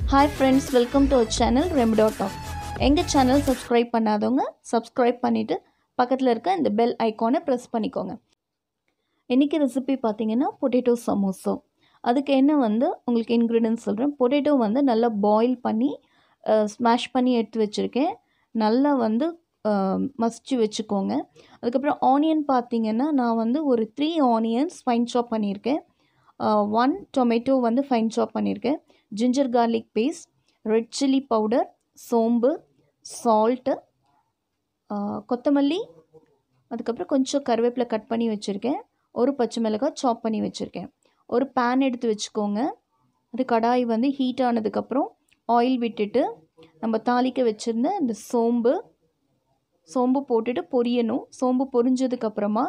hi friends welcome to our channel ரெம்டோ டாக் எங்கள் சேனல் சப்ஸ்கிரைப் பண்ணாதவங்க சப்ஸ்கிரைப் பண்ணிவிட்டு பக்கத்தில் இருக்க இந்த பெல் ஐக்கானை ப்ரெஸ் பண்ணிக்கோங்க இன்றைக்கி ரெசிபி பார்த்தீங்கன்னா பொட்டேட்டோ சமோசா அதுக்கு என்ன வந்து உங்களுக்கு இன்க்ரீடியன்ஸ் சொல்கிறேன் பொட்டேட்டோ வந்து நல்லா பாயில் பண்ணி ஸ்மாஷ் பண்ணி எடுத்து வச்சுருக்கேன் நல்லா வந்து மசிச்சு வச்சுக்கோங்க அதுக்கப்புறம் ஆனியன் பார்த்தீங்கன்னா நான் வந்து ஒரு த்ரீ ஆனியன்ஸ் ஃபைன் சாப் பண்ணியிருக்கேன் ஒன் டொமேட்டோ வந்து ஃபைன் சாப் பண்ணியிருக்கேன் ginger garlic paste red chilli powder சோம்பு சால்ட்டு கொத்தமல்லி அதுக்கப்புறம் கொஞ்சம் கருவேப்பிலை கட் பண்ணி வச்சுருக்கேன் ஒரு பச்சை மிளகாய் சாப் பண்ணி வச்சுருக்கேன் ஒரு பேன் எடுத்து வச்சுக்கோங்க அது கடாய் வந்து ஹீட் ஆனதுக்கப்புறம் ஆயில் விட்டுட்டு நம்ம தாளிக்க வச்சுருந்த இந்த சோம்பு சோம்பு போட்டுட்டு பொரியணும் சோம்பு பொரிஞ்சதுக்கப்புறமா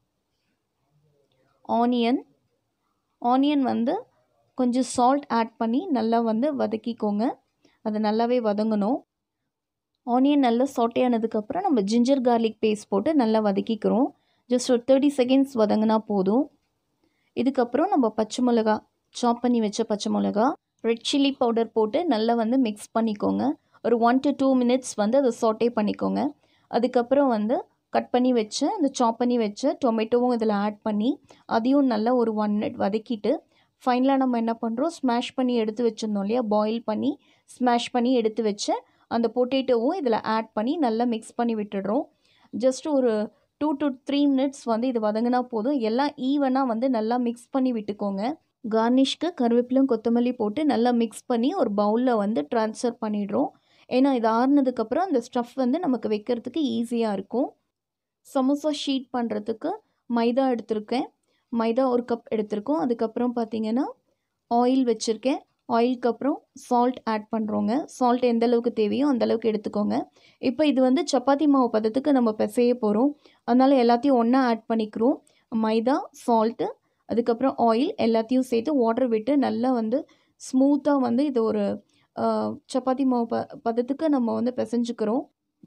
ஆனியன் ஆனியன் வந்து கொஞ்சம் சால்ட் ஆட் பண்ணி நல்லா வந்து வதக்கிக்கோங்க அது நல்லாவே வதங்கணும் ஆனியன் நல்லா சாட்டே ஆனதுக்கப்புறம் நம்ம ஜிஞ்சர் கார்லிக் பேஸ்ட் போட்டு நல்லா வதக்கிக்கிறோம் ஜஸ்ட் ஒரு தேர்ட்டி செகண்ட்ஸ் வதங்கினா போதும் இதுக்கப்புறம் நம்ம பச்சை மிளகா சாப் பண்ணி வச்ச பச்சை மிளகா ரெட் சில்லி பவுடர் போட்டு நல்லா வந்து மிக்ஸ் பண்ணிக்கோங்க ஒரு ஒன் டு டூ மினிட்ஸ் வந்து அதை சாட்டே பண்ணிக்கோங்க அதுக்கப்புறம் வந்து கட் பண்ணி வச்ச இந்த சாப் பண்ணி வச்ச டொமேட்டோவும் இதில் ஆட் பண்ணி அதையும் நல்லா ஒரு ஒன் மினிட் வதக்கிட்டு ஃபைனலாக நம்ம என்ன பண்ணுறோம் ஸ்மாஷ் பண்ணி எடுத்து வச்சுருந்தோம் இல்லையா பாயில் பண்ணி ஸ்மாஷ் பண்ணி எடுத்து வச்ச அந்த பொட்டேட்டோவும் இதில் ஆட் பண்ணி நல்லா மிக்ஸ் பண்ணி விட்டுடுறோம் ஜஸ்ட் ஒரு டூ டு த்ரீ மினிட்ஸ் வந்து இது வதங்கினா போதும் எல்லாம் ஈவனாக வந்து நல்லா மிக்ஸ் பண்ணி விட்டுக்கோங்க கார்னிஷ்க்கு கருவேப்பிலும் கொத்தமல்லி போட்டு நல்லா மிக்ஸ் பண்ணி ஒரு பவுலில் வந்து ட்ரான்ஸ்ஃபர் பண்ணிடுறோம் ஏன்னா இது ஆறுனதுக்கப்புறம் அந்த ஸ்டஃப் வந்து நமக்கு வைக்கிறதுக்கு ஈஸியாக இருக்கும் சமோசா ஷீட் பண்ணுறதுக்கு மைதா எடுத்திருக்கேன் மைதா ஒரு கப் எடுத்திருக்கோம் அதுக்கப்புறம் பார்த்தீங்கன்னா ஆயில் வச்சுருக்கேன் ஆயிலுக்கு அப்புறம் சால்ட் ஆட் பண்ணுறோங்க சால்ட் எந்த அளவுக்கு தேவையோ அந்த அளவுக்கு எடுத்துக்கோங்க இப்போ இது வந்து சப்பாத்தி மாவு பதத்துக்கு நம்ம பிசைய போகிறோம் அதனால் எல்லாத்தையும் ஒன்றா ஆட் பண்ணிக்கிறோம் மைதா சால்ட்டு அதுக்கப்புறம் ஆயில் எல்லாத்தையும் சேர்த்து வாட்டர் விட்டு நல்லா வந்து ஸ்மூத்தாக வந்து இது ஒரு சப்பாத்தி மாவு ப பதத்துக்கு நம்ம வந்து பிசைஞ்சுக்கிறோம்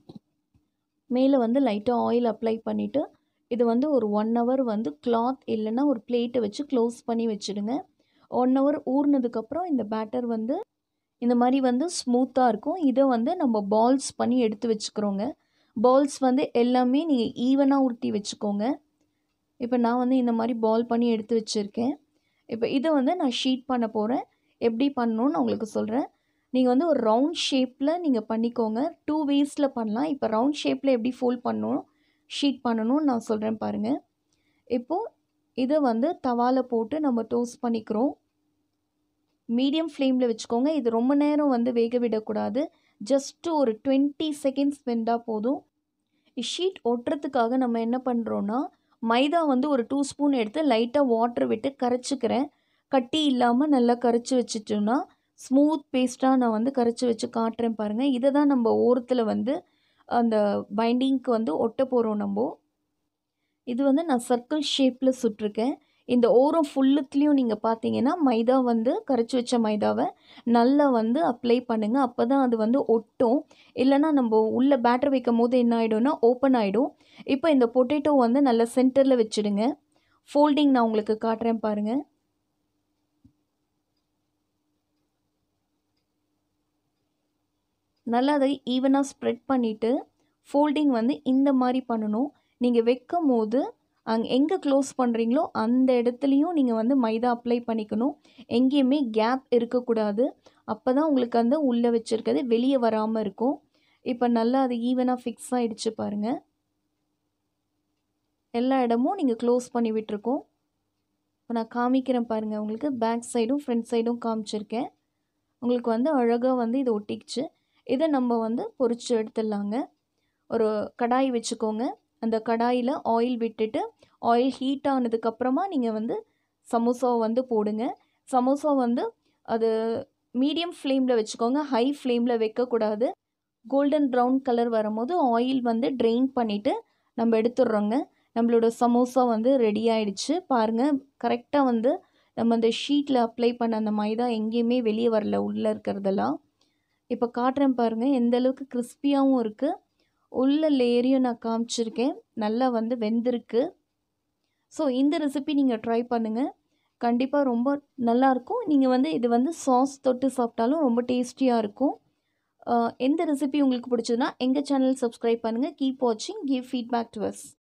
மேலே வந்து லைட்டாக ஆயில் அப்ளை பண்ணிவிட்டு இது வந்து ஒரு ஒன் ஹவர் வந்து கிளாத் இல்லைன்னா ஒரு பிளேட்டை வச்சு க்ளோஸ் பண்ணி வச்சுடுங்க ஒன் ஹவர் ஊறினதுக்கப்புறம் இந்த பேட்டர் வந்து இந்த மாதிரி வந்து ஸ்மூத்தாக இருக்கும் இதை வந்து நம்ம பால்ஸ் பண்ணி எடுத்து வச்சுக்கிறோங்க பால்ஸ் வந்து எல்லாமே நீங்கள் ஈவனாக உருட்டி வச்சுக்கோங்க இப்போ நான் வந்து இந்த மாதிரி பால் பண்ணி எடுத்து வச்சுருக்கேன் இப்போ இதை வந்து நான் ஷீட் பண்ண போகிறேன் எப்படி பண்ணணும்னு உங்களுக்கு சொல்கிறேன் நீங்கள் வந்து ஒரு ரவுண்ட் ஷேப்பில் நீங்கள் பண்ணிக்கோங்க டூ வேஸில் பண்ணலாம் இப்போ ரவுண்ட் ஷேப்பில் எப்படி ஃபோல்ட் பண்ணணும் ஷீட் பண்ணணும்னு நான் சொல்கிறேன் பாருங்கள் இப்போது இதை வந்து தவாவில் போட்டு நம்ம டோஸ்ட் பண்ணிக்கிறோம் மீடியம் ஃப்ளேமில் வச்சுக்கோங்க இது ரொம்ப நேரம் வந்து வேக விடக்கூடாது ஜஸ்ட்டு ஒரு டுவெண்ட்டி செகண்ட்ஸ் வெந்தால் போதும் ஷீட் ஒட்டுறதுக்காக நம்ம என்ன பண்ணுறோன்னா மைதா வந்து ஒரு டூ ஸ்பூன் எடுத்து லைட்டாக வாட்டர் விட்டு கரைச்சிக்கிறேன் கட்டி இல்லாமல் நல்லா கரைச்சி வச்சுட்டோன்னா ஸ்மூத் பேஸ்ட்டாக நான் வந்து கரைச்சி வச்சு காட்டுறேன் பாருங்கள் இதை தான் நம்ம ஓரத்தில் வந்து அந்த பைண்டிங்க்கு வந்து ஒட்ட போகிறோம் நம்ம இது வந்து நான் சர்க்கிள் ஷேப்பில் சுட்டிருக்கேன் இந்த ஓரம் ஃபுல்லுத்துலேயும் நீங்கள் பார்த்தீங்கன்னா மைதா வந்து கரைச்சி வச்ச மைதாவை நல்லா வந்து அப்ளை பண்ணுங்கள் அப்போ தான் அது வந்து ஒட்டும் இல்லைனா நம்ம உள்ளே பேட்டர் வைக்கும் போது என்ன ஆகிடும்னா ஓப்பன் ஆகிடும் இப்போ இந்த பொட்டேட்டோ வந்து நல்லா சென்டரில் வச்சுடுங்க ஃபோல்டிங் நான் உங்களுக்கு காட்டுறேன் பாருங்கள் நல்லா அதை ஈவனாக ஸ்ப்ரெட் பண்ணிவிட்டு ஃபோல்டிங் வந்து இந்த மாதிரி பண்ணணும் நீங்கள் வைக்கும் போது அங்கே எங்கே க்ளோஸ் பண்ணுறீங்களோ அந்த இடத்துலையும் நீங்கள் வந்து மைதா அப்ளை பண்ணிக்கணும் எங்கேயுமே கேப் இருக்கக்கூடாது அப்போ தான் உங்களுக்கு அந்த உள்ளே வச்சுருக்கிறது வெளியே வராமல் இருக்கும் இப்போ நல்லா அது ஈவனாக ஃபிக்ஸ் ஆகிடுச்சு பாருங்கள் எல்லா இடமும் நீங்கள் க்ளோஸ் பண்ணி விட்டுருக்கோம் இப்போ நான் காமிக்கிறேன் பாருங்கள் உங்களுக்கு பேக் சைடும் ஃப்ரண்ட் சைடும் காமிச்சிருக்கேன் உங்களுக்கு வந்து அழகாக வந்து இது ஒட்டிக்கிச்சு இதை நம்ம வந்து பொறிச்சு எடுத்துடலாங்க ஒரு கடாய் வச்சுக்கோங்க அந்த கடாயில் ஆயில் விட்டுட்டு ஆயில் ஹீட் ஆனதுக்கப்புறமா நீங்கள் வந்து சமோசாவை வந்து போடுங்க சமோசா வந்து அது மீடியம் ஃப்ளேமில் வச்சுக்கோங்க ஹை ஃப்ளேமில் வைக்கக்கூடாது கோல்டன் ப்ரௌன் கலர் வரும்போது ஆயில் வந்து ட்ரெயின் பண்ணிவிட்டு நம்ம எடுத்துடுறோங்க நம்மளோட சமோசா வந்து ரெடி ஆகிடுச்சு பாருங்கள் கரெக்டாக வந்து நம்ம அந்த ஷீட்டில் அப்ளை பண்ண அந்த மைதா எங்கேயுமே வெளியே வரல உள்ளே இருக்கிறதெல்லாம் இப்போ காட்டுறேன் பாருங்கள் எந்த அளவுக்கு கிறிஸ்பியாகவும் இருக்குது உள்ள லேயரையும் நான் காமிச்சிருக்கேன் நல்லா வந்து வெந்திருக்கு ஸோ இந்த ரெசிபி நீங்கள் ட்ரை பண்ணுங்கள் கண்டிப்பாக ரொம்ப நல்லாயிருக்கும் நீங்கள் வந்து இது வந்து சாஸ் தொட்டு சாப்பிட்டாலும் ரொம்ப டேஸ்டியாக இருக்கும் எந்த ரெசிபி உங்களுக்கு பிடிச்சதுன்னா எங்கள் சேனல் சப்ஸ்கிரைப் பண்ணுங்கள் கீப் வாட்சிங் கிவ் ஃபீட்பேக் டு அஸ்